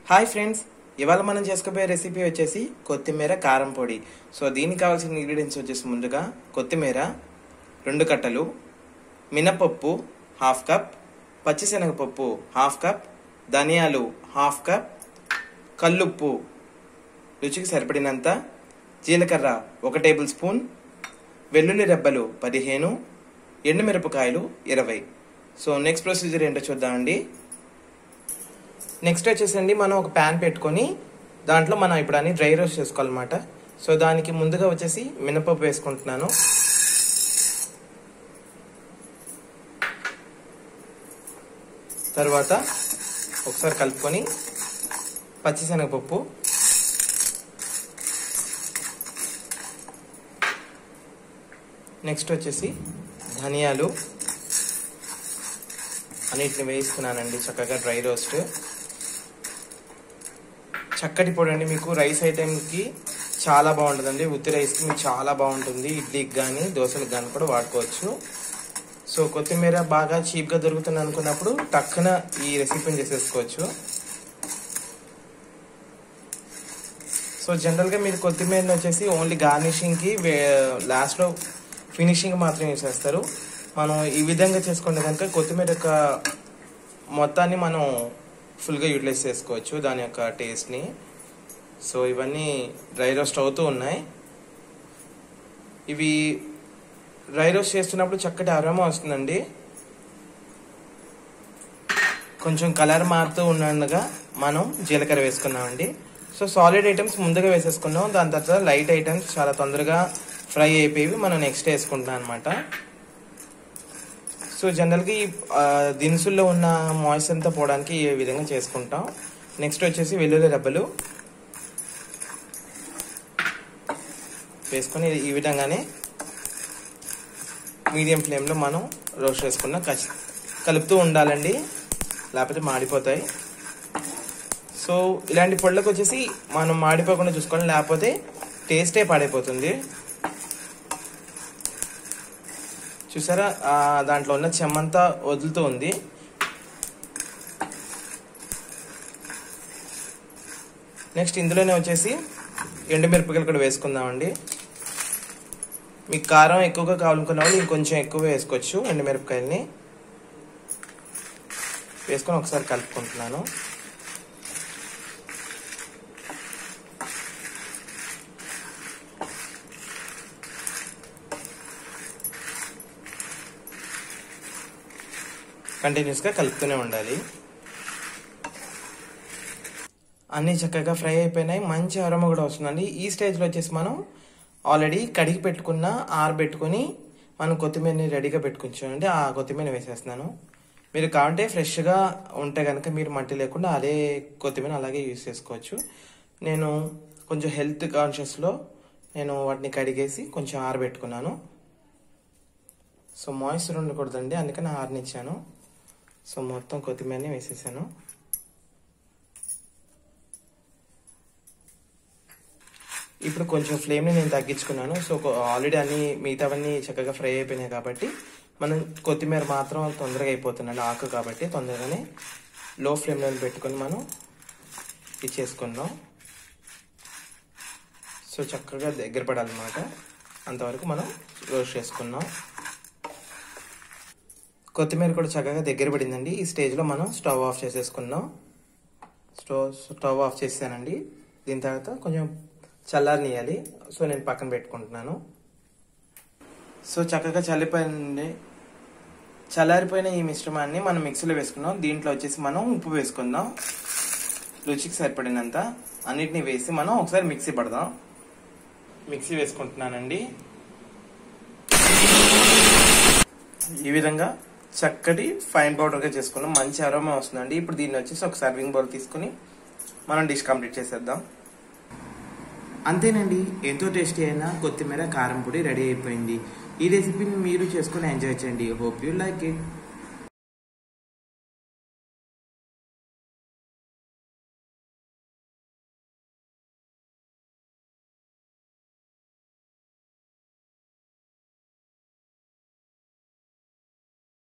hi friends ఇవాళ మనం చేసుకోబోయే రెసిపీ వచ్చేసి కొత్తిమీర కారం పొడి సో దీనికి కావాల్సిన ఇంగ్రీడియంట్స్ వచ్చేసి ముందుగా కొత్తిమీర రెండు కట్టలు మినపప్పు హాఫ్ కప్ పచ్చిశనగపప్పు హాఫ్ కప్ ధనియాలు హాఫ్ కప్ కల్లుప్పు రుచికి సరిపడినంత జీలకర్ర ఒక టేబుల్ స్పూన్ వెల్లుల్లి రెబ్బలు పదిహేను ఎండుమిరపకాయలు ఇరవై సో నెక్స్ట్ ప్రొసీజర్ ఏంటో చూద్దామండి నెక్స్ట్ వచ్చేసండి మనం ఒక ప్యాన్ పెట్టుకొని దాంట్లో మనం ఇప్పుడు అన్ని డ్రై రోస్ట్ చేసుకోవాలన్నమాట సో దానికి ముందుగా వచ్చేసి మినపప్పు వేసుకుంటున్నాను తర్వాత ఒకసారి కలుపుకొని పచ్చిశనగపప్పు నెక్స్ట్ వచ్చేసి ధనియాలు అన్నిటిని వేయిస్తున్నానండి చక్కగా డ్రై రోస్ట్ చక్కటి పొడి అండి మీకు రైస్ ఐటెంకి చాలా బాగుంటుందండి ఉత్తి రైస్కి మీకు చాలా బాగుంటుంది ఇడ్లీకి కానీ దోశలకు కానీ కూడా వాడుకోవచ్చు సో కొత్తిమీర బాగా చీప్గా దొరుకుతుంది అనుకున్నప్పుడు టక్కున ఈ రెసిపీని చేసేసుకోవచ్చు సో జనరల్గా మీరు కొత్తిమీరని వచ్చేసి ఓన్లీ గార్నిషింగ్కి లాస్ట్లో ఫినిషింగ్ మాత్రం యూస్ చేస్తారు మనం ఈ విధంగా చేసుకుంటే కనుక కొత్తిమీర యొక్క మొత్తాన్ని మనం ఫుల్గా యూటిలైజ్ చేసుకోవచ్చు దాని యొక్క టేస్ట్ని సో ఇవన్నీ డ్రై రోస్ట్ అవుతూ ఉన్నాయి ఇవి డ్రై రోస్ట్ చేస్తున్నప్పుడు చక్కటి అరోమా వస్తుందండి కొంచెం కలర్ మారుతూ ఉండగా మనం జీలకర్ర వేసుకున్నామండి సో సాలిడ్ ఐటమ్స్ ముందుగా వేసేసుకున్నాం దాని తర్వాత లైట్ ఐటమ్స్ చాలా తొందరగా ఫ్రై అయిపోయి మనం నెక్స్ట్ వేసుకుంటున్నాం అనమాట సో జనరల్గా ఈ దినుసుల్లో ఉన్న మాయిస్ అంతా పోవడానికి ఈ విధంగా చేసుకుంటాం నెక్స్ట్ వచ్చేసి వెల్లుల్లి రెబ్బలు వేసుకొని ఈ విధంగానే మీడియం ఫ్లేమ్లో మనం రోస్ట్ చేసుకున్న కలుపుతూ ఉండాలండి లేకపోతే మాడిపోతాయి సో ఇలాంటి పొళ్ళకు వచ్చేసి మనం మాడిపోకుండా చూసుకోవాలి లేకపోతే టేస్టే పాడైపోతుంది చూసారా దాంట్లో ఉన్న చెమ్మంతా వదులుతూ ఉంది నెక్స్ట్ ఇందులోనే వచ్చేసి ఎండుమిరపకాయలు కూడా వేసుకుందామండి మీకు కారం ఎక్కువగా కావాలనుకున్న వాళ్ళు ఇంకొంచెం ఎక్కువ వేసుకోవచ్చు ఎండుమిరపకాయలని వేసుకొని ఒకసారి కలుపుకుంటున్నాను కంటిన్యూస్గా కలుపుతూనే ఉండాలి అన్నీ చక్కగా ఫ్రై అయిపోయినాయి మంచి అరోమా కూడా వస్తుందండి ఈ స్టేజ్లో వచ్చేసి మనం ఆల్రెడీ కడిగి పెట్టుకున్న ఆరబెట్టుకొని మనం కొత్తిమీరని రెడీగా పెట్టుకుంటామండి ఆ కొత్తిమీర వేసేస్తున్నాను మీరు కావాలంటే ఫ్రెష్గా ఉంటే కనుక మీరు మట్టి లేకుండా అదే కొత్తిమీర అలాగే యూజ్ చేసుకోవచ్చు నేను కొంచెం హెల్త్ కాన్షియస్లో నేను వాటిని కడిగేసి కొంచెం ఆరబెట్టుకున్నాను సో మాయిశ్చర్ ఉండకూడదండి అందుకని ఆరనిచ్చాను సో మొత్తం కొత్తిమీరని వేసేసాను ఇప్పుడు కొంచెం ఫ్లేమ్ని నేను తగ్గించుకున్నాను సో ఆల్రెడీ అన్ని మిగతావన్నీ చక్కగా ఫ్రై అయిపోయినాయి కాబట్టి మనం కొత్తిమీర మాత్రం తొందరగా అయిపోతుందండి ఆకు కాబట్టి తొందరగానే లో ఫ్లేమ్లో పెట్టుకొని మనం ఇచ్చేసుకుందాం సో చక్కగా దగ్గర పడాలన్నమాట అంతవరకు మనం రోస్ట్ చేసుకున్నాం కొత్తిమీర కూడా చక్కగా దగ్గర పడిందండి ఈ స్టేజ్లో మనం స్టవ్ ఆఫ్ చేసేసుకుందాం స్టవ్ స్టవ్ ఆఫ్ చేసానండి దీని తర్వాత కొంచెం చల్లారనియాలి సో నేను పక్కన పెట్టుకుంటున్నాను సో చక్కగా చల్లిపోయింది చల్లారిపోయిన ఈ మిశ్రమాన్ని మనం మిక్సీలో వేసుకున్నాం దీంట్లో వచ్చేసి మనం ఉప్పు వేసుకుందాం రుచికి సరిపడినంత అన్నిటిని వేసి మనం ఒకసారి మిక్సీ పడదాం మిక్సీ వేసుకుంటున్నానండి ఈ విధంగా చక్కటి ఫైన్ పౌడర్గా చేసుకున్నాం మంచి అరోమా వస్తుందండి ఇప్పుడు దీన్ని వచ్చేసి ఒక సర్వింగ్ బౌల్ తీసుకుని మనం డిష్ కంప్లీట్ చేసేద్దాం అంతేనండి ఎంతో టేస్టీ అయిన కొత్తిమీర కారం పొడి రెడీ అయిపోయింది ఈ రెసిపీని మీరు చేసుకుని ఎంజాయ్ చేయండి హోప్ యూ లైక్ ఇట్